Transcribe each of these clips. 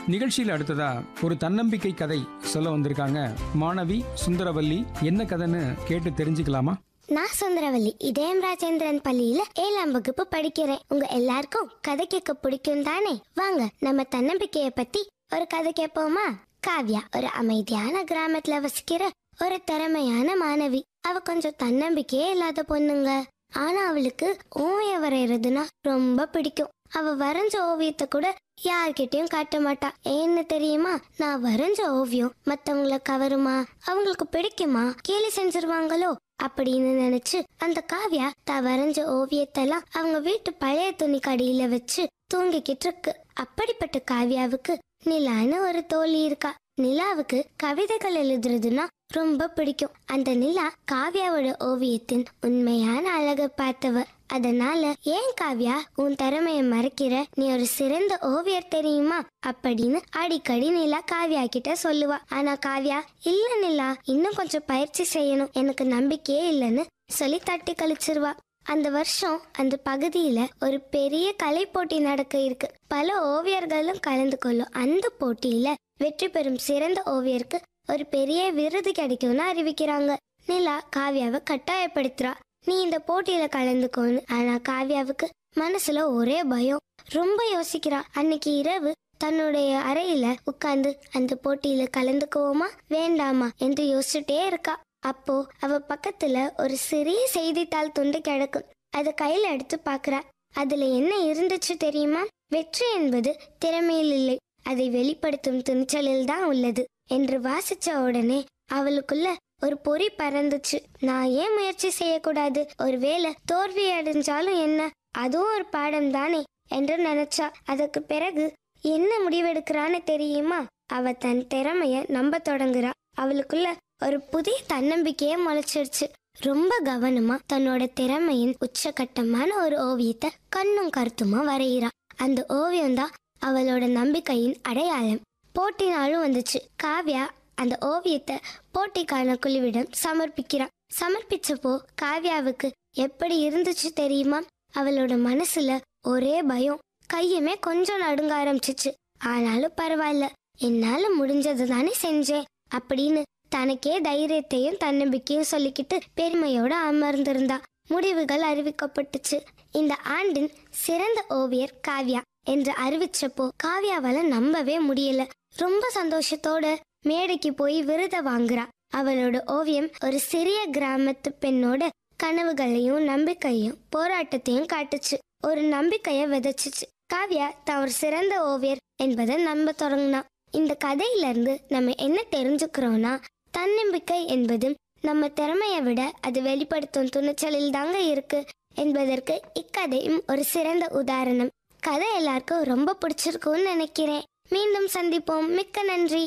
நிகழ்ச்சியில் அடுத்ததா ஒரு தன்னம்பிக்கை கதை சொல்ல வந்திருக்காங்க மாணவி சுந்தரவல்லி என்ன கதைன்னு கேட்டு தெரிஞ்சுக்கலாமா நான் சுந்தரவல்லி இதயம் ராஜேந்திரன் பள்ளியில ஏழாம் வகுப்பு படிக்கிறேன் உங்க எல்லாருக்கும் கதை கேட்க பிடிக்கும் தானே வாங்க நம்ம தன்னம்பிக்கைய பத்தி ஒரு கதை கேட்போமா காவ்யா ஒரு அமைதியான கிராமத்துல வசிக்கிற ஒரு திறமையான மாணவி அவ கொஞ்சம் தன்னம்பிக்கையே இல்லாத பொண்ணுங்க ஆனா அவளுக்கு ஓவியம் வரைகிறதுனா ரொம்ப பிடிக்கும் அவ வரைஞ்ச ஓவியத்தை கூட யார்கிட்டயும் காட்ட மாட்டா ஏன்னு தெரியுமா நான் வரைஞ்ச ஓவியம் மத்தவங்கள கவருமா அவங்களுக்கு பிடிக்குமா கேலி செஞ்சிருவாங்களோ அப்படின்னு நினைச்சு அந்த காவ்யா தான் வரைஞ்ச ஓவியத்தெல்லாம் அவங்க வீட்டு பழைய துணி கடியில வச்சு தூங்கிக்கிட்டு இருக்கு அப்படிப்பட்ட காவ்யாவுக்கு நிலான்னு ஒரு தோழி இருக்கா நிலாவுக்கு கவிதைகள் எழுதுறதுன்னா ரொம்ப பிடிக்கும் அந்த நிலா காவ்யாவோட ஓவியத்தின் உண்மையான அழகை பார்த்தவ அதனால ஏன் காவ்யா உன் திறமைய மறைக்கிற நீ ஒரு சிறந்த ஓவியர் தெரியுமா அப்படின்னு அடிக்கடி நிலா காவ்யா கிட்ட சொல்லுவா ஆனா காவ்யா இல்ல நிலா இன்னும் கொஞ்சம் பயிற்சி செய்யணும் எனக்கு நம்பிக்கையே இல்லைன்னு சொல்லி தட்டி கழிச்சிருவா அந்த வருஷம் அந்த பகுதியில ஒரு பெரிய கலை போட்டி நடக்க இருக்கு பல ஓவியர்களும் கலந்து கொள்ளும் அந்த போட்டியில வெற்றி பெறும் சிறந்த ஓவியருக்கு ஒரு பெரிய விருது கிடைக்கும்னு அறிவிக்கிறாங்க நிலா காவ்யாவை கட்டாயப்படுத்துறா நீ இந்த போட்டியில கலந்துக்கோன்னு ஆனா காவ்யாவுக்கு மனசுல ஒரே பயம் ரொம்ப யோசிக்கிறா அன்னைக்கு இரவு தன்னுடைய அறையில உட்கார்ந்து அந்த போட்டியில கலந்துக்குவோமா வேண்டாமா என்று யோசிச்சுட்டே இருக்கா அப்போ அவ பக்கத்துல ஒரு சிறிய செய்தித்தாள் துண்டு கிடக்கும் அதை கையில எடுத்து பாக்குறா அதுல என்ன இருந்துச்சு தெரியுமா வெற்றி என்பது திறமையில் இல்லை அதை வெளிப்படுத்தும் துணிச்சலில் தான் உள்ளது என்று வாசிச்ச உடனே அவளுக்குள்ள ஒரு பொறி பறந்துச்சு நான் ஏன் முயற்சி செய்யக்கூடாது ஒருவேளை தோல்வி அடைஞ்சாலும் என்ன அதுவும் ஒரு பாடம் தானே என்று நினைச்சா அதுக்கு பிறகு என்ன முடிவெடுக்கிறான்னு தெரியுமா அவ தன் திறமைய நம்ப தொடங்குறா அவளுக்குள்ள ஒரு புதிய தன்னம்பிக்கையே முளைச்சிருச்சு ரொம்ப கவனமா தன்னோட திறமையின் உச்சகட்டமான ஒரு ஓவியத்தை கண்ணும் கருத்துமா வரைகிறா அந்த ஓவியம் தான் அவளோட நம்பிக்கையின் அடையாளம் போட்டி நாளும் வந்துச்சு காவ்யா அந்த ஓவியத்தை போட்டிக்கான குழுவிடம் சமர்ப்பிக்கிறா சமர்ப்பிச்சப்போ காவ்யாவுக்கு எப்படி இருந்துச்சு தெரியுமா அவளோட மனசுல ஒரே பயம் கையுமே கொஞ்சம் நடுங்க ஆரம்பிச்சிச்சு ஆனாலும் பரவாயில்ல என்னால முடிஞ்சது தானே செஞ்சேன் அப்படின்னு தனக்கே தைரியத்தையும் தன்னம்பிக்கையும் சொல்லிக்கிட்டு பெருமையோட அமர்ந்திருந்தா முடிவுகள் அறிவிக்கப்பட்டுச்சு இந்த ஆண்டின் சிறந்த ஓவியர் காவ்யா என்று அறிவிச்சப்போ காவ்யாவால நம்பவே முடியல ரொம்ப சந்தோஷத்தோட மேடைக்கு போய் விருதை வாங்குறா அவளோட ஓவியம் ஒரு சிறிய கிராமத்து பெண்ணோட கனவுகளையும் நம்பிக்கையும் போராட்டத்தையும் காட்டுச்சு ஒரு நம்பிக்கைய விதைச்சிச்சு காவ்யா தான் ஒரு சிறந்த ஓவியர் என்பதை நம்ப தொடங்கினா இந்த கதையில இருந்து நம்ம என்ன தெரிஞ்சுக்கிறோம்னா தன்னம்பிக்கை என்பதும் நம்ம திறமையை விட அது வெளிப்படுத்தும் துணிச்சலில் தாங்க இருக்கு என்பதற்கு இக்கதையும் ஒரு சிறந்த உதாரணம் கதை எல்லாருக்கும் ரொம்ப பிடிச்சிருக்கும்னு நினைக்கிறேன் மீண்டும் சந்திப்போம் மிக்க நன்றி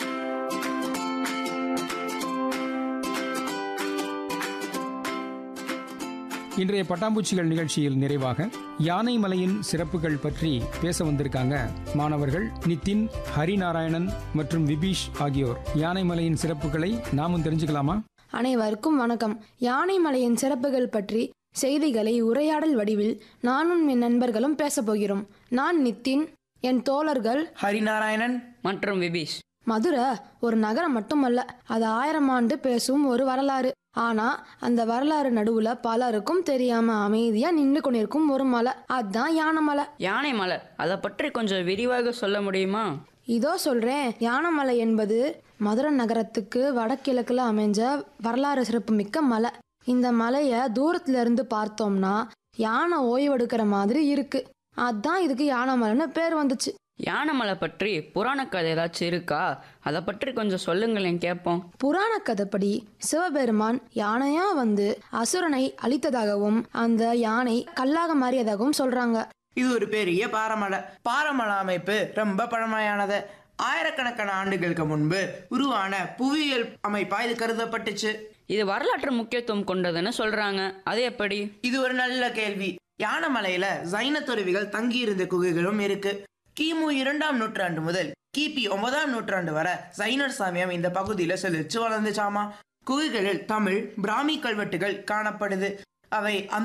இன்றைய பட்டாம்பூச்சிகள் நிகழ்ச்சியில் நிறைவாக யானை மலையின் சிறப்புகள் பற்றி பேச வந்திருக்காங்க மாணவர்கள் நிதின் ஹரிநாராயணன் மற்றும் விபீஷ் ஆகியோர் யானை மலையின் சிறப்புகளை நாமும் தெரிஞ்சுக்கலாமா அனைவருக்கும் வணக்கம் யானைமலையின் சிறப்புகள் பற்றி செய்திகளை உரையாடல் வடிவில் நானும் என் நண்பர்களும் பேசப் போகிறோம் நான் நித்தின் என் தோழர்கள் ஹரிநாராயணன் மற்றும் விபீஷ் மதுரை ஒரு நகரம் மட்டுமல்ல அது ஆயிரம் ஆண்டு பேசும் ஒரு வரலாறு ஆனா அந்த வரலாறு நடுவுல பலருக்கும் தெரியாம அமைதியா நின்று கொண்டிருக்கும் ஒரு மலை அதான் யானைமலை யானை மலை அதை பற்றி கொஞ்சம் விரிவாக சொல்ல முடியுமா இதோ சொல்றேன் யானைமலை என்பது மதுரை நகரத்துக்கு வடகிழக்குல அமைஞ்ச வரலாறு சிறப்புமிக்க மலை இந்த மலையை தூரத்துல இருந்து பார்த்தோம்னா யானை ஓய்வெடுக்கிற மாதிரி இருக்கு அதான் இதுக்கு யானைமலைன்னு பேர் வந்துச்சு யானை மலை பற்றி புராண கதை ஏதாச்சும் இருக்கா அதை பற்றி கொஞ்சம் சொல்லுங்களேன் கேட்போம் புராண கதைப்படி சிவபெருமான் யானையா வந்து அசுரனை அழித்ததாகவும் அந்த யானை கல்லாக மாறியதாகவும் சொல்றாங்க இது ஒரு பெரிய பாறைமலை பாறைமலை அமைப்பு ரொம்ப பழமையானது ஆயிரக்கணக்கான ஆண்டுகளுக்கு முன்பு உருவான புவியியல் அமைப்பா இது கருதப்பட்டுச்சு இது வரலாற்று முக்கியத்துவம் கொண்டதுன்னு சொல்றாங்க அது எப்படி இது ஒரு நல்ல கேள்வி யானைமலையில ஜைன துறவிகள் தங்கியிருந்த குகைகளும் இருக்கு கிமு இரண்டாம் நூற்றாண்டு முதல் கிபி ஒன்பதாம் நூற்றாண்டு வரை ஜைனர் சாமியம் இந்த பகுதியில செழிச்சு வளர்ந்துச்சாமா குகைகளில் தமிழ் பிராமி கல்வெட்டுகள் காணப்படுது அவை